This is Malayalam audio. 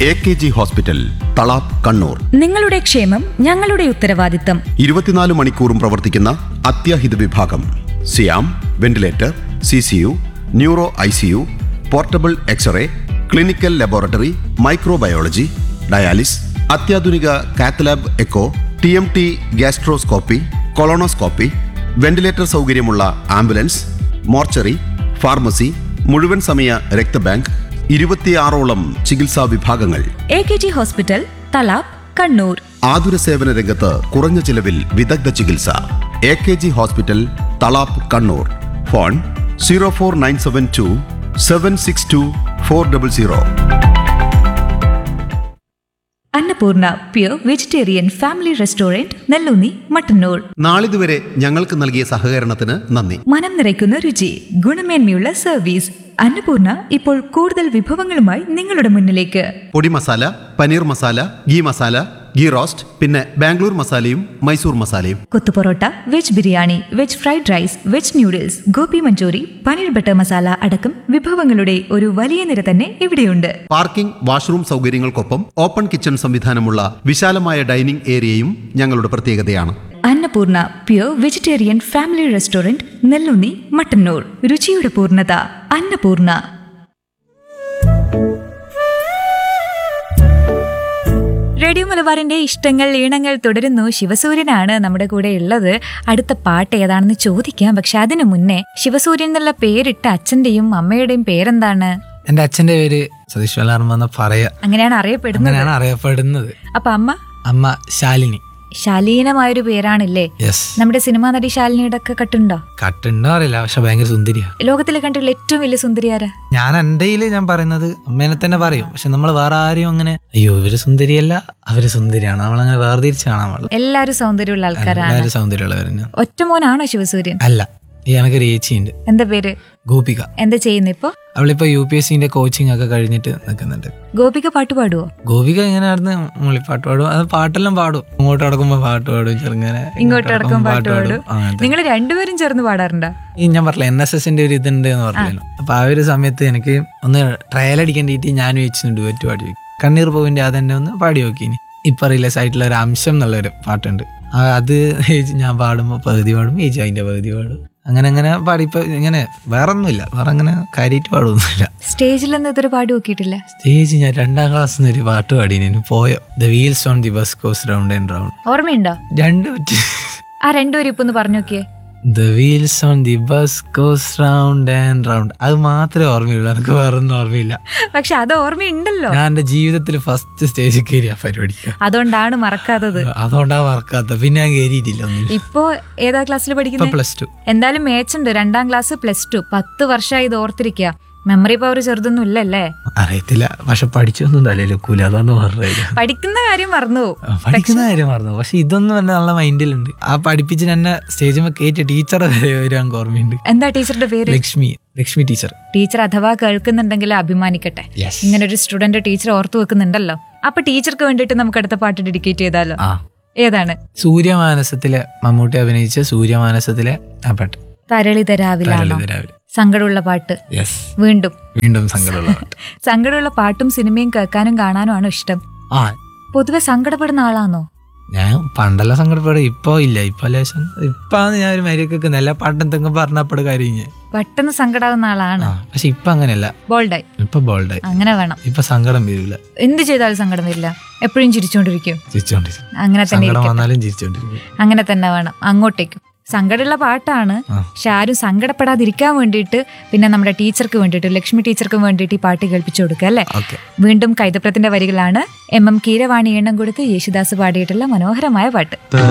A K G hospital Thalap Kannur നിങ്ങളുടെ ക്ഷേമം ഞങ്ങളുടെ ഉത്തരവാദിത്തം ഇരുപത്തിനാല് മണിക്കൂറും പ്രവർത്തിക്കുന്ന അത്യാഹിത വിഭാഗം സിയാം ventilator C C U neuro I C U portable x-ray clinical laboratory microbiology dialysis അത്യാധുനിക കാത്തലാബ് echo T M T gastroscopy colonoscopy ventilator സൗകര്യമുള്ള ആംബുലൻസ് മോർച്ചറി ഫാർമസി മുഴുവൻ സമയ രക്തബാങ്ക് ഇരുപത്തിയാറോളം ചികിത്സാ വിഭാഗങ്ങൾ A K G hospital Thalap Kannur ആതുര സേവന രംഗത്ത് കുറഞ്ഞ ചിലവിൽ വിദഗ്ധ ചികിത്സ A K G hospital Thalap Kannur phone zero four nine seven two seven six two four double zero Annapoorna pure vegetarian family restaurant Nelloonni Mattannur നാളിതുവരെ ഞങ്ങൾക്ക് നൽകിയ സഹകരണത്തിന് നന്ദി മനം നിറയ്ക്കുന്ന രുചി ഗുണമേന്മയുള്ള സർവീസ് അന്നപൂർണ ഇപ്പോൾ കൂടുതൽ വിഭവങ്ങളുമായി നിങ്ങളുടെ മുന്നിലേക്ക് പൊടി masala paneer masala ghee masala ghee roast പിന്നെ ബാംഗ്ലൂർ മസാലയും മൈസൂർ മസാലയും കൊത്തുപൊറോട്ട veg biryani veg fried rice veg noodles gobi manchurian paneer butter masala അടക്കം വിഭവങ്ങളുടെ ഒരു വലിയ നിര തന്നെ ഇവിടെയുണ്ട് പാർക്കിംഗ് വാഷ്റൂം സൗകര്യങ്ങൾക്കൊപ്പം ഓപ്പൺ കിച്ചൺ സംവിധാനമുള്ള വിശാലമായ ഡൈനിംഗ് ഏരിയയും ഞങ്ങളുടെ പ്രത്യേകതയാണ് Annapoorna pure vegetarian family restaurant Nellunni Mattannur രുചിയുടെ പൂർണ്ണത അന്നപൂർണ റേഡിയോ മലബാറിന്റെ ഇഷ്ടങ്ങൾ ഈണങ്ങൾ തുടരുന്നു ശിവസൂര്യനാണ് നമ്മുടെ കൂടെ ഉള്ളത് അടുത്ത പാട്ട് ഏതാണെന്ന് ചോദിക്കാം പക്ഷെ അതിനു മുന്നേ ശിവസൂര്യൻ എന്നുള്ള പേരിട്ട അച്ഛന്റെയും അമ്മയുടെയും പേരെന്താണ് എന്റെ അച്ഛന്റെ പേര് സതീഷ് വലാർമ്മ എന്ന് പറയാ അങ്ങനെയാണ് അറിയപ്പെടുന്നത് അങ്ങനെയാണ് അറിയപ്പെടുന്നത് അപ്പൊ അമ്മ അമ്മ ശാലിനി ശാലീനമായൊരു പേരാണില്ലേ യെസ് നമ്മുടെ സിനിമാ നടി ശാലിനിയുടെ ഒക്കെ കട്ടുണ്ടോ കട്ടുണ്ടോ അറിയില്ല പക്ഷെ ഭയങ്കര സുന്ദരിയാ ലോകത്തിലെ കണ്ടുള്ള ഏറ്റവും വലിയ സുന്ദരിയാരാ ഞാൻ എൻ്റെ ഞാൻ പറയുന്നത് അമ്മേനെ തന്നെ പറയും പക്ഷെ നമ്മൾ വേറെ ആരെയും അങ്ങനെ അയ്യോ ഇവര് സുന്ദരിയല്ല അവര് സുന്ദരിയാണ് നമ്മളങ്ങനെ വേർതിരിച്ച് കാണാൻ പാടില്ല എല്ലാരും സൗന്ദര്യമുള്ള ആൾക്കാരാണ് എല്ലാവരും സൗന്ദര്യമുള്ളവരെന്നെ ഒറ്റ മോനാണോ ശിവസൂര്യൻ അല്ല ഈ എനക്കൊരു ഏച്ചിയുണ്ട് എന്താ പേര് ഗോപിക എന്താ ചെയ്യുന്ന ഇപ്പൊ അവളിപ്പോ യു പി എസ് സിന്റെ കോച്ചിങ് ഒക്കെ കഴിഞ്ഞിട്ട് നിൽക്കുന്നുണ്ട് ഗോപിക പാട്ട് പാടുവോ ഗോപിക ഇങ്ങനെ നടന്ന് മുളിപ്പാട്ട് പാടും അത് പാട്ടെല്ലാം പാടും ഇങ്ങോട്ട് നടക്കുമ്പോ പാട്ട് പാടും ചെറുങ്ങനെ ഇങ്ങോട്ട് ഇറക്കും പാട്ട് പാടും അങ്ങനത്തെ നിങ്ങൾ രണ്ടുപേരും ചേർന്ന് പാടാറുണ്ടോ ഈ ഞാൻ പറഞ്ഞില്ല എൻ എസ് എസിന്റെ ഒരു ഇതുണ്ട് എന്ന് പറഞ്ഞല്ലോ അപ്പൊ ആ ഒരു സമയത്ത് എനിക്ക് ഒന്ന് ട്രയൽ അടിക്കേണ്ടിട്ട് ഞാൻ വെച്ചിട്ടുണ്ട് ഡുവറ്റ് പാടി നോക്കി കണ്ണീർ പൂവിന്റെ അതെന്നെ ഒന്ന് പാടി നോക്കി ഇപ്പൊ റിലീസ് ആയിട്ടുള്ള ഒരു അംശം എന്നുള്ളൊരു പാട്ടുണ്ട് ആ അത് ഏച്ചി ഞാൻ പാടുമ്പോൾ പകുതി പാടും ഏച്ചി അതിന്റെ പകുതി പാടും അങ്ങനെ അങ്ങനെ പാടി ഇപ്പൊ ഇങ്ങനെ വേറെ ഒന്നുമില്ല വേറെ അങ്ങനെ കാര്യമായിട്ട് പാടൊന്നുമില്ല സ്റ്റേജിലൊന്നും ഇതൊരു പാടി നോക്കിയിട്ടില്ല സ്റ്റേജ് ഞാൻ രണ്ടാം ക്ലാസ്സിൽ നിന്ന് ഒരു പാട്ട് പാടി ഞാൻ പോയോ the wheels on the bus goes round and round ഓർമ്മയുണ്ടോ രണ്ട് പറ്റി ആ രണ്ടുപേരും ഇപ്പൊ ഒന്ന് പറഞ്ഞു നോക്കിയേ the wheels on the bus goes round and round അത് മാത്രമേ ഓർമ്മയുള്ളൂ എനിക്ക് വേറെ ഒന്നും ഓർമ്മയില്ല പക്ഷെ അത് ഓർമ്മയുണ്ടല്ലോ ഞാൻ എന്റെ ജീവിതത്തിൽ ഫസ്റ്റ് സ്റ്റേജിൽ കയറി ആ പരിപാടിക്ക് അതുകൊണ്ടാണ് മറക്കാത്തത് അതുകൊണ്ടാ മറക്കാത്ത പിന്നെ ഞാൻ കയറിയിട്ടില്ല ഒന്നും ഇപ്പോ ഏതാ ക്ലാസ്സിൽ ഇപ്പൊ പഠിക്കുന്നത് പ്ലസ് ടു എന്തായാലും മേച്ചുണ്ട് രണ്ടാം ക്ലാസ് പ്ലസ് ടു പത്ത് വർഷമായി ഇത് ഓർത്തിരിക്കുക മെമ്മറി പവർ ചെറുതൊന്നും ഇല്ലല്ലേ അറിയത്തില്ല പക്ഷെ പഠിച്ചൊന്നും തലയിലെക്കൂല അതാണ് പറഞ്ഞത് പഠിക്കുന്ന കാര്യം മറന്നു പോകും പഠിക്കുന്ന കാര്യം മറന്നു പക്ഷെ ഇതൊന്നും എന്നെ നല്ല മൈൻഡിലുണ്ട് ആ പഠിപ്പിച്ച് എന്നെ സ്റ്റേജിൽ കയറ്റിയ ടീച്ചറെ വരെ ഒരു എനിക്ക് ഓർമ്മയുണ്ട് എന്താ ടീച്ചറുടെ പേര് ലക്ഷ്മി ലക്ഷ്മി ടീച്ചർ ടീച്ചർ അഥവാ കേൾക്കുന്നുണ്ടെങ്കിൽ അഭിമാനിക്കട്ടെ യെസ് ഇങ്ങനെ ഒരു സ്റ്റുഡന്റ് ടീച്ചർ ഓർത്തു വെക്കുന്നുണ്ടല്ലോ അപ്പൊ ടീച്ചർക്ക് വേണ്ടിയിട്ട് നമുക്ക് അടുത്ത പാട്ട് ഡെഡിക്കേറ്റ് ചെയ്താലോ ആ ഏതാണ് സൂര്യമാനസത്തിലെ മമ്മൂട്ടി അഭിനയിച്ച സൂര്യമാനസത്തിലെ ആ പാട്ട് തരളിത രാവിലാണോ തരളിത രാവിലെ സങ്കടമുള്ള പാട്ട് യെസ് വീണ്ടും വീണ്ടും സങ്കടമുള്ള പാട്ട് സങ്കടമുള്ള പാട്ടും സിനിമയും കേൾക്കാനും കാണാനും ആണ് ഇഷ്ടം ആ പൊതുവെ സങ്കടപ്പെടുന്ന ആളാണോ ഞാൻ പണ്ടെല്ലാം സങ്കടപ്പെടും ഇപ്പൊ ഇല്ല ഇപ്പൊ ലേശം ഇപ്പാന്ന് ഞാൻ ഒരു മരിയൊക്കെ നല്ല പാട്ട് എന്തെങ്കിലും പറഞ്ഞപ്പോഴും കാര്യം ഞാൻ പെട്ടെന്ന് സങ്കടാവുന്ന ആളാണ് ആ പക്ഷെ ഇപ്പൊ അങ്ങനെയല്ല ബോൾഡായി ഇപ്പൊ ബോൾഡായി അങ്ങനെ വേണം ഇപ്പൊ സങ്കടം വരില്ല എന്ത് ചെയ്താലും സങ്കടം വരില്ല എപ്പോഴും ചിരിച്ചുകൊണ്ടിരിക്കും ചിരിച്ചോണ്ടിരിക്കും അങ്ങനെ തന്നെ സങ്കടം ഇരിക്കട്ടെ. വന്നാലും ചിരിച്ചോണ്ടിരിക്കും അങ്ങനെ തന്നെ വേണം അങ്ങോട്ടേക്കും സങ്കടമുള്ള പാട്ടാണ് ആ. പക്ഷെ ആരും സങ്കടപ്പെടാതിരിക്കാൻ വേണ്ടിയിട്ട് പിന്നെ നമ്മുടെ ടീച്ചർക്ക് വേണ്ടിയിട്ട് ലക്ഷ്മി ടീച്ചർക്ക് വേണ്ടിയിട്ട് ഈ പാട്ട് കേൾപ്പിച്ചു കൊടുക്കുക അല്ലേ ഓക്കെ വീണ്ടും കൈതപ്രത്തിന്റെ വരികളാണ് എം എം കീരവാണി എണ്ണം കൊടുത്ത് യേശുദാസ് പാടിയിട്ടുള്ള മനോഹരമായ പാട്ട്